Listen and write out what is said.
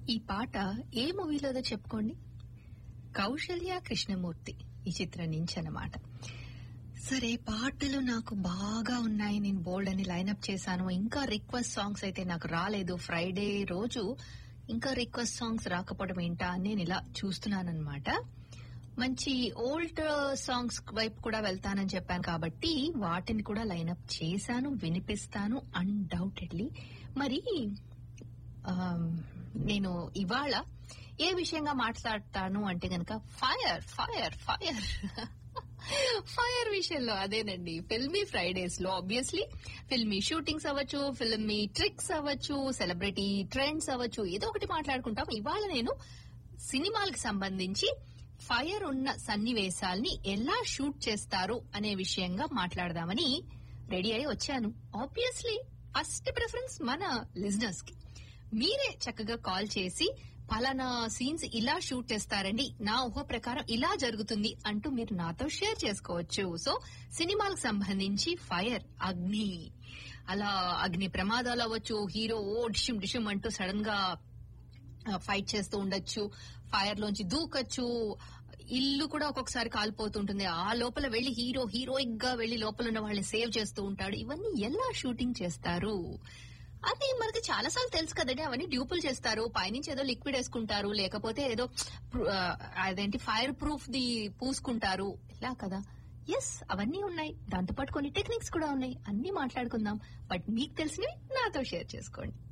ఈ పాట ఏ మూవీలోదో చెప్పుకోండి కౌశల్య కృష్ణమూర్తి ఈ చిత్రం నుంచి అన్నమాట సరే పాటలు నాకు బాగా ఉన్నాయి నేను బోల్డ్ అని లైన్అప్ చేశాను ఇంకా రిక్వెస్ట్ సాంగ్స్ అయితే నాకు రాలేదు ఫ్రైడే రోజు ఇంకా రిక్వెస్ట్ సాంగ్స్ రాకపోవడం ఏంటా అని నేను ఇలా చూస్తున్నానన్నమాట మంచి ఓల్డ్ సాంగ్స్ వైపు కూడా వెళ్తానని చెప్పాను కాబట్టి వాటిని కూడా లైన్అప్ చేశాను వినిపిస్తాను అన్డౌటెడ్లీ మరి ఆ, నేను ఇవాళ ఏ విషయంగా మాట్లాడతాను అంటే గనక ఫైర్ ఫైర్ ఫైర్ ఫైర్ విషయంలో అదేనండి ఫిల్మీ ఫ్రైడేస్ లో ఆబ్వియస్లీ ఫిల్మీ షూటింగ్స్ అవ్వచ్చు ఫిల్మీ ట్రిక్స్ అవ్వచ్చు సెలబ్రిటీ ట్రెండ్స్ అవ్వచ్చు ఏదో ఒకటి మాట్లాడుకుంటాం ఇవాళ నేను సినిమాలకు సంబంధించి ఫైర్ ఉన్న సన్నివేశాల్ని ఎలా షూట్ చేస్తారు అనే విషయంగా మాట్లాడదామని రెడీ అయి వచ్చాను ఆబ్వియస్లీ ఫస్ట్ ప్రిఫరెన్స్ మన లిజినర్స్ కి మీరే చక్కగా కాల్ చేసి పలానా సీన్స్ ఇలా షూట్ చేస్తారండి నా ఊహ ప్రకారం ఇలా జరుగుతుంది అంటూ మీరు నాతో షేర్ చేసుకోవచ్చు సో సినిమాలకు సంబంధించి ఫైర్ అగ్ని అలా అగ్ని ప్రమాదాలు అవ్వచ్చు హీరో ఓ డిషుమ్ డిషుమ్ అంటూ సడన్ గా ఫైట్ చేస్తూ ఉండొచ్చు ఫైర్ లోంచి దూకొచ్చు ఇల్లు కూడా ఒక్కొక్కసారి కాలిపోతుంటుంది ఆ లోపల వెళ్లి హీరో హీరోయిక్ గా వెళ్లి లోపల ఉన్న వాళ్ళని సేవ్ చేస్తూ ఉంటాడు ఇవన్నీ ఎలా షూటింగ్ చేస్తారు అది మనకి చాలా సార్లు తెలుసు కదండి అవన్నీ డ్యూపులు చేస్తారు పైనుంచి ఏదో లిక్విడ్ వేసుకుంటారు లేకపోతే ఏదో ప్ర- ఆ, అదేంటి ఫైర్ ప్రూఫ్ ది పూసుకుంటారు ఇలా కదా ఎస్ అవన్నీ ఉన్నాయి దాంతో పాటు కొన్ని టెక్నిక్స్ కూడా ఉన్నాయి అన్ని మాట్లాడుకుందాం బట్ మీకు తెలిసినవి నాతో షేర్ చేసుకోండి